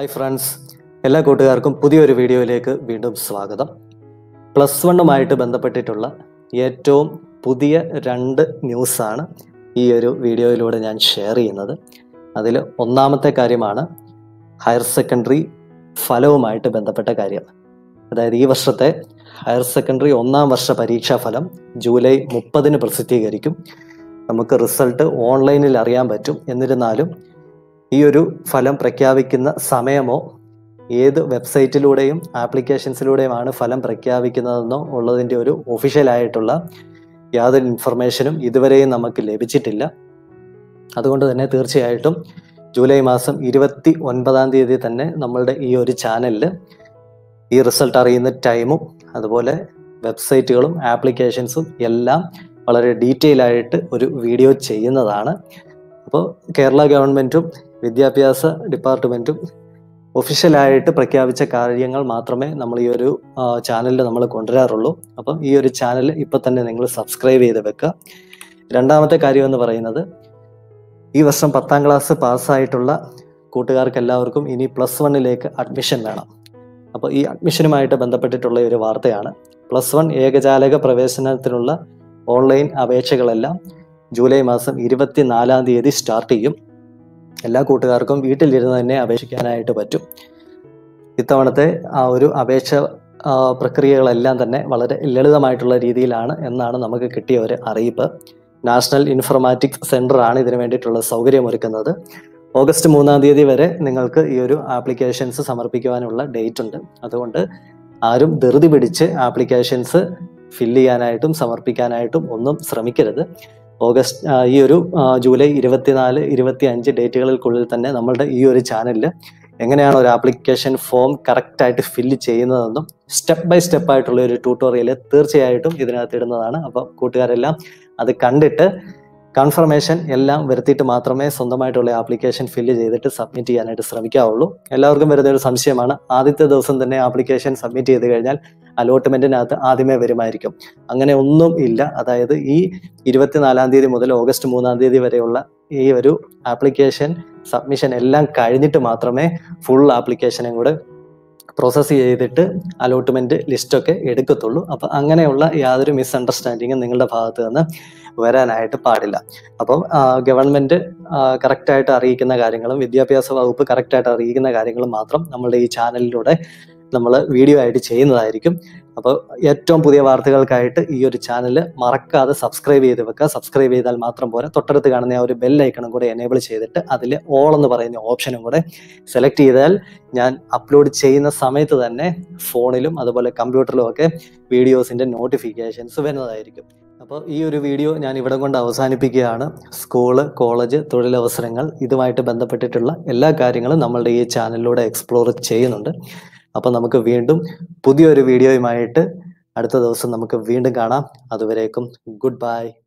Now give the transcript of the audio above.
hi friends എല്ലാ കൂട്ടുകാർക്കും പുതിയൊരു വീഡിയോയിലേക്ക് വീണ്ടും സ്വാഗതം പ്ലസ് വണ്ണുമായിട്ട് ബന്ധപ്പെട്ടിട്ടുള്ള ഏറ്റവും പുതിയ രണ്ട് ന്യൂസാണ് ഈ ഒരു വീഡിയോയിലൂടെ ഞാൻ ഷെയർ ചെയ്യുന്നത് അതിൽ ഒന്നാമത്തെ കാര്യമാണ് ഹയർ സെക്കൻഡറി ഫലവുമായിട്ട് ബന്ധപ്പെട്ട കാര്യം അതായത് ഈ വർഷത്തെ ഹയർ സെക്കൻഡറി ഒന്നാം വർഷ പരീക്ഷാ ഫലം ജൂലൈ മുപ്പതിന് പ്രസിദ്ധീകരിക്കും നമുക്ക് റിസൾട്ട് ഓൺലൈനിൽ അറിയാൻ പറ്റും എന്നിരുന്നാലും ഈ ഒരു ഫലം പ്രഖ്യാപിക്കുന്ന സമയമോ ഏത് വെബ്സൈറ്റിലൂടെയും ആപ്ലിക്കേഷൻസിലൂടെയുമാണ് ഫലം പ്രഖ്യാപിക്കുന്നതെന്നോ ഉള്ളതിൻ്റെ ഒരു ഒഫീഷ്യലായിട്ടുള്ള യാതൊരു ഇൻഫർമേഷനും ഇതുവരെയും നമുക്ക് ലഭിച്ചിട്ടില്ല അതുകൊണ്ട് തന്നെ തീർച്ചയായിട്ടും ജൂലൈ മാസം ഇരുപത്തി ഒൻപതാം തീയതി തന്നെ നമ്മളുടെ ഈ ഒരു ചാനലിൽ ഈ റിസൾട്ട് അറിയുന്ന ടൈമും അതുപോലെ വെബ്സൈറ്റുകളും ആപ്ലിക്കേഷൻസും എല്ലാം വളരെ ഡീറ്റെയിൽ ആയിട്ട് ഒരു വീഡിയോ ചെയ്യുന്നതാണ് അപ്പോൾ കേരള ഗവൺമെൻറ്റും വിദ്യാഭ്യാസ ഡിപ്പാർട്ട്മെൻറ്റും ഒഫീഷ്യലായിട്ട് പ്രഖ്യാപിച്ച കാര്യങ്ങൾ മാത്രമേ നമ്മൾ ഈ ഒരു ചാനലിൽ നമ്മൾ കൊണ്ടുവരാറുള്ളൂ അപ്പം ഈ ഒരു ചാനൽ ഇപ്പം തന്നെ നിങ്ങൾ സബ്സ്ക്രൈബ് ചെയ്ത് വെക്കുക രണ്ടാമത്തെ കാര്യം എന്ന് പറയുന്നത് ഈ വർഷം പത്താം ക്ലാസ് പാസ്സായിട്ടുള്ള കൂട്ടുകാർക്ക് എല്ലാവർക്കും ഇനി പ്ലസ് വണ്ണിലേക്ക് അഡ്മിഷൻ വേണം അപ്പോൾ ഈ അഡ്മിഷനുമായിട്ട് ബന്ധപ്പെട്ടിട്ടുള്ള ഒരു വാർത്തയാണ് പ്ലസ് വൺ ഏകജാലക പ്രവേശനത്തിനുള്ള ഓൺലൈൻ അപേക്ഷകളെല്ലാം ജൂലൈ മാസം ഇരുപത്തിനാലാം തീയതി സ്റ്റാർട്ട് ചെയ്യും എല്ലാ കൂട്ടുകാർക്കും വീട്ടിലിരുന്ന് തന്നെ അപേക്ഷിക്കാനായിട്ട് പറ്റും ഇത്തവണത്തെ ആ ഒരു അപേക്ഷ ആ, പ്രക്രിയകളെല്ലാം തന്നെ വളരെ ലളിതമായിട്ടുള്ള രീതിയിലാണ് എന്നാണ് നമുക്ക് കിട്ടിയ ഒരു അറിയിപ്പ് നാഷണൽ ഇൻഫർമാറ്റിക്സ് സെന്റർ ആണ് ഇതിനു വേണ്ടിയിട്ടുള്ള സൗകര്യമൊരുക്കുന്നത് ഓഗസ്റ്റ് മൂന്നാം തീയതി വരെ നിങ്ങൾക്ക് ഈ ഒരു ആപ്ലിക്കേഷൻസ് സമർപ്പിക്കുവാനുള്ള ഡേറ്റ് ഉണ്ട് അതുകൊണ്ട് ആരും ധൃതി പിടിച്ച് ആപ്ലിക്കേഷൻസ് ഫില്ല് ചെയ്യാനായിട്ടും സമർപ്പിക്കാനായിട്ടും ഒന്നും ശ്രമിക്കരുത് ഓഗസ്റ്റ് ആ, ഈ ഒരു ആ, ജൂലൈ ഇരുപത്തിനാല് ഇരുപത്തി അഞ്ച് ഡേറ്റുകൾക്കുള്ളിൽ തന്നെ നമ്മളുടെ ഈ ഒരു ചാനലിൽ എങ്ങനെയാണ് ഒരു ആപ്ലിക്കേഷൻ ഫോം കറക്റ്റ് ആയിട്ട് ഫില്ല് ചെയ്യുന്നതെന്നും സ്റ്റെപ്പ് ബൈ സ്റ്റെപ്പ് ആയിട്ടുള്ള ഒരു ട്യൂട്ടോറിയൽ തീർച്ചയായിട്ടും ഇതിനകത്ത് ഇടുന്നതാണ് അപ്പോൾ കൂട്ടുകാരെല്ലാം അത് കണ്ടിട്ട് കൺഫർമേഷൻ എല്ലാം വരുത്തിയിട്ട് മാത്രമേ സ്വന്തമായിട്ടുള്ള ആപ്ലിക്കേഷൻ ഫില്ല് ചെയ്തിട്ട് സബ്മിറ്റ് ചെയ്യാനായിട്ട് ശ്രമിക്കാവുള്ളൂ എല്ലാവർക്കും വരുന്ന ഒരു സംശയമാണ് ആദ്യത്തെ ദിവസം തന്നെ ആപ്ലിക്കേഷൻ സബ്മിറ്റ് ചെയ്ത് കഴിഞ്ഞാൽ അലോട്ട്മെന്റിനകത്ത് ആദ്യമേ വരുമായിരിക്കും അങ്ങനെ ഒന്നും ഇല്ല അതായത് ഈ ഇരുപത്തിനാലാം തീയതി മുതൽ ഓഗസ്റ്റ് മൂന്നാം തീയതി വരെയുള്ള ഈ ഒരു ആപ്ലിക്കേഷൻ സബ്മിഷൻ എല്ലാം കഴിഞ്ഞിട്ട് മാത്രമേ ഫുൾ ആപ്ലിക്കേഷനും കൂടെ പ്രോസസ്സ് ചെയ്തിട്ട് അലോട്ട്മെന്റ് ലിസ്റ്റൊക്കെ എടുക്കത്തുള്ളൂ അപ്പം അങ്ങനെയുള്ള യാതൊരു മിസ്അണ്ടർസ്റ്റാൻഡിങ്ങും നിങ്ങളുടെ ഭാഗത്ത് നിന്ന് വരാനായിട്ട് പാടില്ല അപ്പം ഗവൺമെന്റ് കറക്റ്റായിട്ട് അറിയിക്കുന്ന കാര്യങ്ങളും വിദ്യാഭ്യാസ വകുപ്പ് കറക്റ്റായിട്ട് അറിയിക്കുന്ന കാര്യങ്ങളും മാത്രം നമ്മളുടെ ഈ ചാനലിലൂടെ നമ്മൾ വീഡിയോ ആയിട്ട് ചെയ്യുന്നതായിരിക്കും അപ്പോൾ ഏറ്റവും പുതിയ വാർത്തകൾക്കായിട്ട് ഈ ഒരു ചാനൽ മറക്കാതെ സബ്സ്ക്രൈബ് ചെയ്ത് വെക്കുക സബ്സ്ക്രൈബ് ചെയ്താൽ മാത്രം പോരാ തൊട്ടടുത്ത് കാണുന്ന ആ ഒരു ബെൽ ഐക്കണും കൂടെ എനേബിൾ ചെയ്തിട്ട് അതിൽ ഓൾ എന്ന് പറയുന്ന ഓപ്ഷനും കൂടെ സെലക്ട് ചെയ്താൽ ഞാൻ അപ്ലോഡ് ചെയ്യുന്ന സമയത്ത് തന്നെ ഫോണിലും അതുപോലെ കമ്പ്യൂട്ടറിലും ഒക്കെ വീഡിയോസിന്റെ നോട്ടിഫിക്കേഷൻസ് വരുന്നതായിരിക്കും അപ്പോൾ ഈ ഒരു വീഡിയോ ഞാൻ ഇവിടെ കൊണ്ട് അവസാനിപ്പിക്കുകയാണ് സ്കൂള് കോളേജ് തൊഴിലവസരങ്ങൾ ഇതുമായിട്ട് ബന്ധപ്പെട്ടിട്ടുള്ള എല്ലാ കാര്യങ്ങളും നമ്മളുടെ ഈ ചാനലിലൂടെ എക്സ്പ്ലോർ ചെയ്യുന്നുണ്ട് അപ്പോൾ നമുക്ക് വീണ്ടും പുതിയൊരു വീഡിയോയുമായിട്ട് അടുത്ത ദിവസം നമുക്ക് വീണ്ടും കാണാം അതുവരേക്കും ഗുഡ് ബൈ